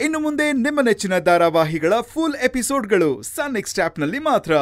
ಇನ್ನು ಮುಂದೆ ನಿಮ್ಮ ನೆಚ್ಚಿನ ಧಾರಾವಾಹಿಗಳ ಫುಲ್ ಎಪಿಸೋಡ್ಗಳು ಸನ್ ನೆಕ್ಸ್ಟ್ ಆಪ್ನಲ್ಲಿ ಮಾತ್ರ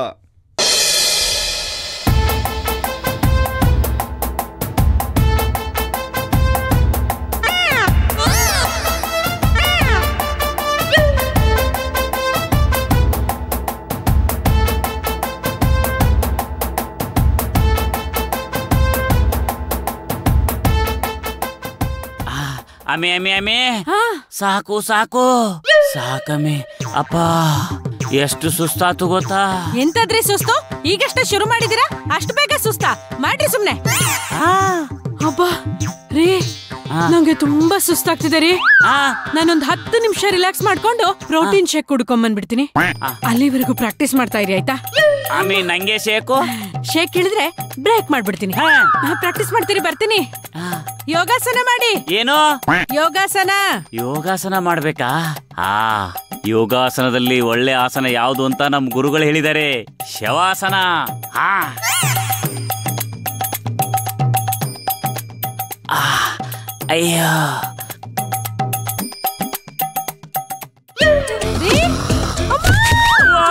ಅಮೆ ಅಮೆ ಅಮೆ ಸಾಕು ಸಾಕು ಸಾಕಮ್ಮೆ ಅಪ್ಪ ಎಷ್ಟು ಸುಸ್ತಾತು ಗೊತ್ತಾ ಎಂತದ್ರಿ ಸುಸ್ತು ಈಗಷ್ಟೇ ಶುರು ಮಾಡಿದಿರಾ ಅಷ್ಟು ಬೇಗ ಸುಸ್ತಾ ಮಾಡ್ರಿ ಸುಮ್ನೆ ಅಬ್ಬಾ ರೀ ಆ. ನಂಗೆ ತುಂಬಾ ಸುಸ್ತಾಗ್ತಿದೆ ರೀ ಆ, ನಾನೊಂದ್ ಹತ್ತು ನಿಮಿಷ ರಿಲ್ಯಾಕ್ಸ್ ಮಾಡ್ಕೊಂಡು ಪ್ರೋಟೀನ್ ಶೇಕ್ ಕುಡ್ಕೊಂಬಂದ್ಬಿಡ್ತೀನಿ ಆ. ಅಲ್ಲಿವರೆಗೂ ಪ್ರಾಕ್ಟೀಸ್ ಮಾಡ್ತಾ ಇರಿ ಆಯ್ತಾ ಅಮ್ಮಿ ನಂಗೆ ಶೇಕು ಶೇಕ್ ಇಳಿದ್ರೆ ಬ್ರೇಕ್ ಮಾಡ್ಬಿಡ್ತೀನಿ ಹಾ. ಪ್ರಾಕ್ಟೀಸ್ ಮಾಡ್ತೀರಿ ಬರ್ತೀನಿ ಆ, ಯೋಗಾಸನ ಮಾಡಿ ಏನು ಯೋಗಾಸನ ಯೋಗಾಸನ ಮಾಡ್ಬೇಕಾ ಆ ಯೋಗಾಸನದಲ್ಲಿ ಒಳ್ಳೆ ಆಸನ ಯಾವುದು ಅಂತ ನಮ್ ಗುರುಗಳು ಹೇಳಿದ್ದಾರೆ ಶವಾಸನ ಹಾ ಆ, ಅಯ್ಯೋ ರೀ, ವಾ!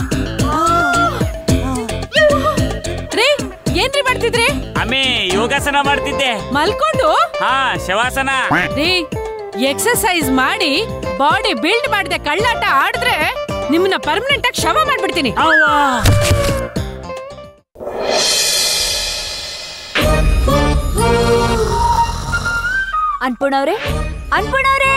ರೀ ಏನ್ರಿ ಮಾಡ್ತಿದ್ರಿ ಅಮ್ಮಿ ಯೋಗಾಸನ ಮಾಡ್ತಿದ್ದೆ ಮಲ್ಕೊಂಡು ಹಾ ಶವಾಸನ ರೀ ಎಕ್ಸರ್ಸೈಸ್ ಮಾಡಿ ಬಾಡಿ ಬಿಲ್ಡ್ ಮಾಡದೆ ಕಳ್ಳಾಟ ಆಡಿದ್ರೆ ನಿಮ್ಮನ್ನ ಪರ್ಮನೆಂಟ್ ಆಗಿ ಶವ ಮಾಡ್ಬಿಡ್ತೀನಿ ಅವ್ವಾ! ಅನ್ಪೂರ್ಣ ಅವ್ರೆ ಅನ್ಪೂರ್ಣ ಅವ್ರೆ